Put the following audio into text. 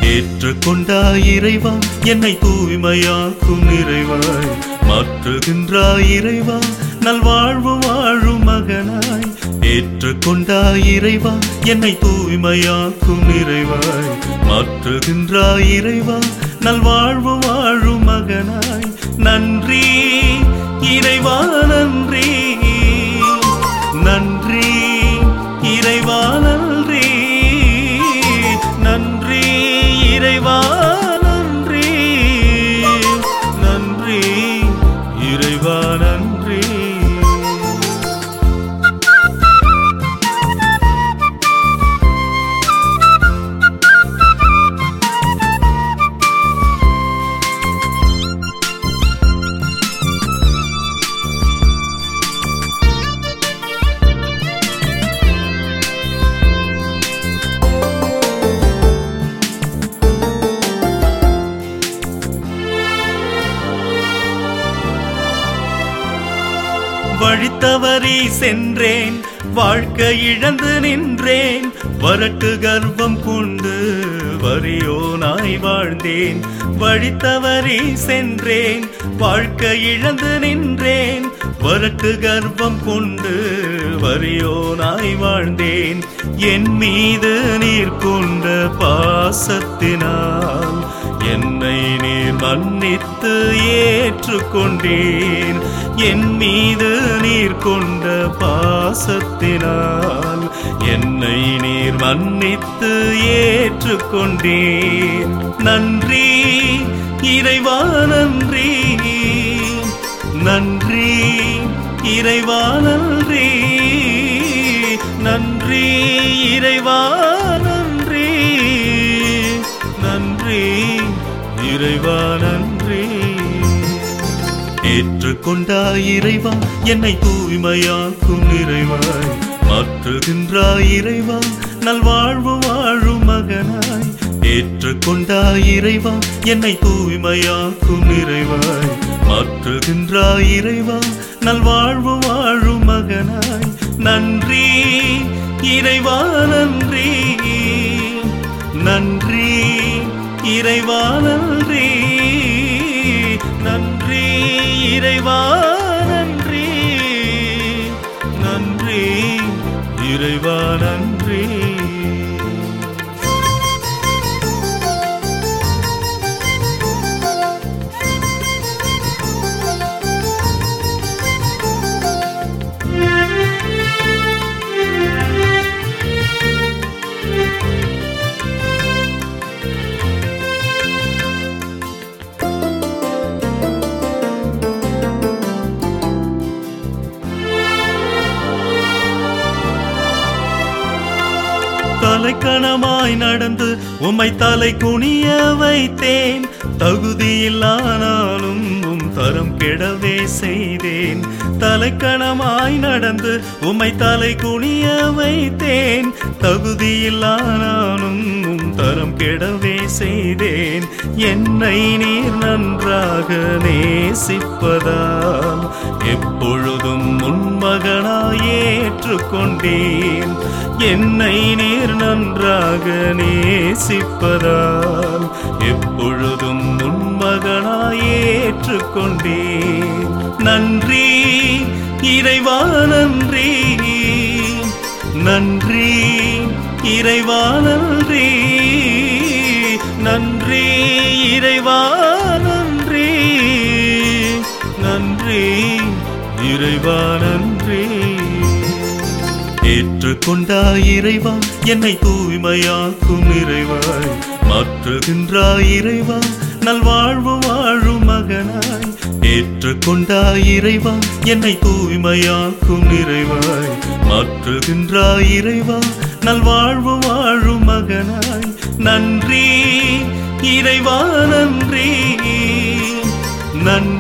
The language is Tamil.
ஏற்றுக்கொண்டாய் இறைவா என்னை தூய்மையாக்கும் நிறைவாய் மாற்றுகின்றாய் இறைவா நல்வாழ்வு வாழும் மகனாய் ஏற்றுக்கொண்டாய் இறைவா என்னை தூய்மையாக்கும் நிறைவாய் மாற்றுகின்றாய் இறைவா நல்வாழ்வு வாழும் மகனாய் நன்றி இறைவா நன்றி நன்றி இறைவா நன்றி நன்றி இறைவா நன்றி நன்றி இறைவா நன்றி வழித்தவறி சென்றேன் வாழ்க்கை இழந்து நின்றேன் வரட்டு கர்ப்பம் கொண்டு வரியோனாய் வாழ்ந்தேன் வழித்தவறி சென்றேன் வாழ்க்கை இழந்து நின்றேன் வரட்டு கர்ப்பம் கொண்டு வரியோனாய் வாழ்ந்தேன் என் மீது நீர் கொண்ட பாசத்தினால் என்னை நீர் மன்னித்து ஏற்றுக்கொண்டேன் என் மீது நீர் கொண்ட பாசத்தினால் என்னை நீர் மன்னித்து ஏற்றுக்கொண்டேன் நன்றி இறைவா நன்றி நன்றி இறைவா நன்றி நன்றி இறைவா நன்றி நன்றி இறைவா நன்றி ஏற்றுக்கொண்டாய் இறைவா என்னை தூய்மையாக்கும் நிறைவாய் மாற்றுகின்றாய் இறைவா நல்வாழ்வு வாழும் மகனாய் ஏற்றுக்கொண்டாய் இறைவா என்னை தூய்மையாக்கும் நிறைவாய் மாற்றுகின்றாய் இறைவா நல்வாழ்வு வாழும் மகனாய் நன்றி இறைவா நன்றி நன்றி இறைவா நன்றி நன்றி இறைவா நன்றி நன்றி இறைவா நன்றி தலைக்கணமாய் நடந்து உம்மை தலை குனிய வைத்தேன் தகுதியில்லானாலும் உம் தரம் கெடவே செய்தேன் தலைக்கணமாய் நடந்து உம்மை தலை குனிய வைத்தேன் தகுதியில்லானாலும் உம் தரம் கெடவே செய்தேன் என்னை நீர் நன்றாக நேசிப்பதால் எப்பொழுதும் உன்மகனாய் ஏற்றுக்கொண்டேன் என்னை நீர் நன்றாக நேசிப்பதால் எப்பொழுதும் உன்மகனாய் ஏற்றுக்கொண்டேன் நன்றி இறைவா நன்றி நன்றி இறைவா நன்றி நன்றி இறைவா நன்றி நன்றி இறைவா நன்றி ஏற்றுக்கொண்டாய் இறைவா என்னை தூய்மையாக்கும் இறைவாய் மாற்றுகின்றாய் இறைவா நல்வாழ்வு வாழும் மகனாய் ஏற்றுக்கொண்டாய் இறைவா என்னை தூய்மையாக்கும் இறைவாய் மாற்றுகின்றாய் இறைவா நல்வாழ்வு வாழும் மகனாய் நன்றி இறைவா நன்றி நன்றி